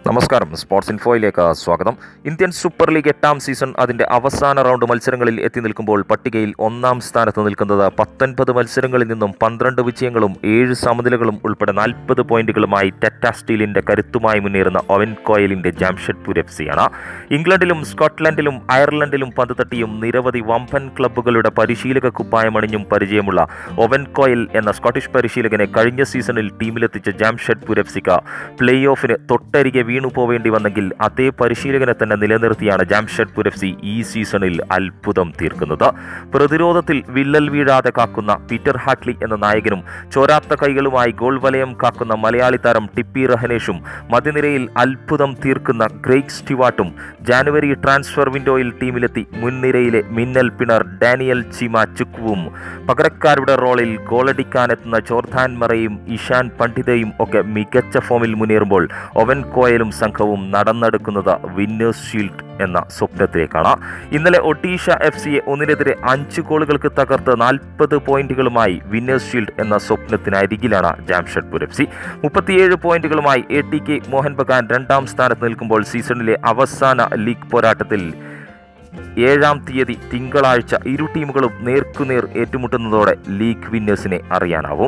നമസ്കാരം സ്പോർട്സ് ഇൻഫോയിലേക്ക് സ്വാഗതം ഇന്ത്യൻ സൂപ്പർ ലീഗ് എട്ടാം സീസൺ അതിന്റെ അവസാന റൗണ്ട് മത്സരങ്ങളിൽ എത്തി നിൽക്കുമ്പോൾ പട്ടികയിൽ ഒന്നാം സ്ഥാനത്ത് നിൽക്കുന്നത് പത്തൊൻപത് മത്സരങ്ങളിൽ നിന്നും പന്ത്രണ്ട് വിജയങ്ങളും ഏഴ് സമനിലകളും ഉൾപ്പെടെ നാൽപ്പത് പോയിന്റുകളുമായി ടെറ്റ സ്റ്റീലിന്റെ കരുത്തുമായി മുന്നേറുന്ന ഒവൻ കോയലിന്റെ ജാംഷഡ്പൂർ എഫ് സിയാണ് ഇംഗ്ലണ്ടിലും സ്കോട്ട്ലൻഡിലും അയർലൻഡിലും പന്ത് തട്ടിയും നിരവധി വമ്പൻ ക്ലബ്ബുകളുടെ പരിശീലക കുപ്പായമണിഞ്ഞും പരിചയമുള്ള ഒവൻ കോയൽ എന്ന സ്കോട്ടിഷ് പരിശീലകനെ കഴിഞ്ഞ സീസണിൽ ടീമിലെത്തിച്ച ജാംഷഡ്പൂർ എഫ് സിക്ക് പ്ലേ ഓഫിന് തൊട്ടരികെ വീണു പോവേണ്ടി വന്നെങ്കിൽ അതേ പരിശീലകനെ തന്നെ നിലനിർത്തിയാണ് ജാംഷഡ്പൂർ എഫ് സി ഈ സീസണിൽ അത്ഭുതം തീർക്കുന്നത് പ്രതിരോധത്തിൽ വിള്ളൽ വീഴാതെ കാക്കുന്ന പീറ്റർ ഹാട്ട്ലി എന്ന നായകനും ചോരാത്ത കൈകളുമായി ഗോൾ വലയം കാക്കുന്ന മലയാളി താരം ടിപ്പി റഹനേഷും മധ്യനിരയിൽ അത്ഭുതം തീർക്കുന്ന ഗ്രേഗ് സ്റ്റിവാട്ടും ജാനുവരി ട്രാൻസ്ഫർ വിൻഡോയിൽ ടീമിലെത്തി മുൻനിരയിലെ മിന്നൽ പിണർ ഡാനിയൽ ചിമ ചുക്കുവും പകരക്കാരുടെ റോളിൽ ഗോളടിക്കാനെത്തുന്ന ജോർദാൻ മറയും ഇഷാൻ പണ്ഡിതയും ഒക്കെ മികച്ച ഫോമിൽ മുന്നേറുമ്പോൾ ഒവൻ കോയലും സംഘവും നടന്നെടുക്കുന്നത് വിന്നേഴ്സ് ഷീൽഡ് എന്ന സ്വപ്നത്തിലേക്കാണ് ഇന്നലെ ഒഡീഷ എഫ് സിയെ ഒന്നിനെതിരെ അഞ്ച് ഗോളുകൾക്ക് തകർത്ത് നാൽപ്പത് പോയിന്റുകളുമായി വിന്നേഴ്സ് ഷീൽഡ് എന്ന സ്വപ്നത്തിനരികിലാണ് ജാംഷഡ്പൂർ എഫ് സി മുപ്പത്തിയേഴ് പോയിന്റുകളുമായി A T K Mohan Bagan രണ്ടാം സ്ഥാനത്ത് നിൽക്കുമ്പോൾ സീസണിലെ അവസാന ലീഗ് പോരാട്ടത്തിൽ ഏഴാം തീയതി തിങ്കളാഴ്ച ഇരു ടീമുകളും നേർക്കുനേർ ഏറ്റുമുട്ടുന്നതോടെ ലീഗ് വിന്നേഴ്സിനെ അറിയാനാവും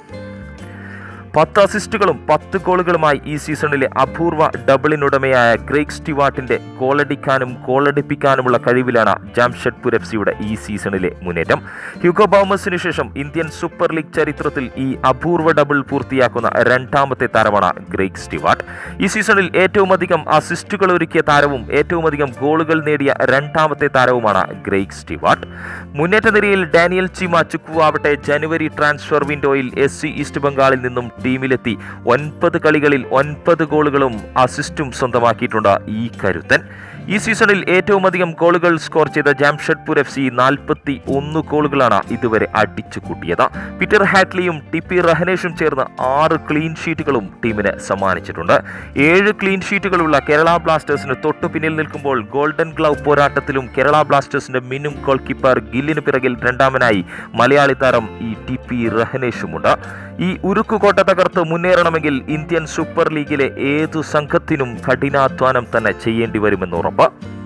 പത്ത് അസിസ്റ്റുകളും പത്ത് ഗോളുകളുമായി ഈ സീസണിലെ അപൂർവ ഡബിളിനുടമയായ ഗ്രേഗ് സ്റ്റിവാട്ടിന്റെ ഗോളടിക്കാനും ഗോളടിപ്പിക്കാനുമുള്ള കഴിവിലാണ് ജാംഷഡ്പൂർ എഫ് സിയുടെ ഈ സീസണിലെ മുന്നേറ്റം ഹ്യൂഗോ ബൗമസിനു ശേഷം ഇന്ത്യൻ സൂപ്പർ ലീഗ് ചരിത്രത്തിൽ ഈ അപൂർവ ഡബിൾ പൂർത്തിയാക്കുന്ന രണ്ടാമത്തെ താരമാണ് ഗ്രേഗ് സ്റ്റിവാട്ട് ഈ സീസണിൽ ഏറ്റവും അധികം അസിസ്റ്റുകൾ ഒരുക്കിയ താരവും ഏറ്റവും അധികം ഗോളുകൾ നേടിയ രണ്ടാമത്തെ താരവുമാണ് ഗ്രേഗ് സ്റ്റിവാട്ട് മുന്നേറ്റ നിരയിൽ ഡാനിയൽ ചിമ ചുക്കു ആവട്ടെ ജനുവരി ട്രാൻസ്ഫർ വിൻഡോയിൽ എസ് സി ഈസ്റ്റ് ബംഗാളിൽ നിന്നും ടീമിലെത്തി ഒൻപത് കളികളിൽ ഒൻപത് ഗോളുകളും അസിസ്റ്റും സ്വന്തമാക്കിയിട്ടുണ്ട് ഈ കരുത്തൻ ഈ സീസണിൽ ഏറ്റവും അധികം ഗോളുകൾ സ്കോർ ചെയ്ത ജാംഷഡ്പൂർ എഫ് സി നാൽപ്പത്തി ഒന്ന് ഗോളുകളാണ് ഇതുവരെ അടിച്ചു കൂട്ടിയത് പീറ്റർ ഹാറ്റ്ലിയും ടിപ്പി റഹനേഷും ചേർന്ന് ആറ് ക്ലീൻ ഷീറ്റുകളും ടീമിന് സമ്മാനിച്ചിട്ടുണ്ട് ഏഴ് ക്ലീൻ ഷീറ്റുകളുള്ള കേരള ബ്ലാസ്റ്റേഴ്സിന് തൊട്ടു പിന്നിൽ നിൽക്കുമ്പോൾ ഗോൾഡൻ ഗ്ലൗ പോരാട്ടത്തിലും കേരള ബ്ലാസ്റ്റേഴ്സിന്റെ മിനും ഗോൾ കീപ്പർ ഗില്ലിന് പിറകിൽ രണ്ടാമനായി മലയാളി താരം ഈ ടി പി റഹനേഷുമുണ്ട് ഈ ഉരുക്കുകോട്ട തകർത്ത് മുന്നേറണമെങ്കിൽ ഇന്ത്യൻ സൂപ്പർ ലീഗിലെ ഏതു സംഘത്തിനും കഠിനാധ്വാനം തന്നെ ചെയ്യേണ്ടി വരുമെന്ന് ഉറപ്പ്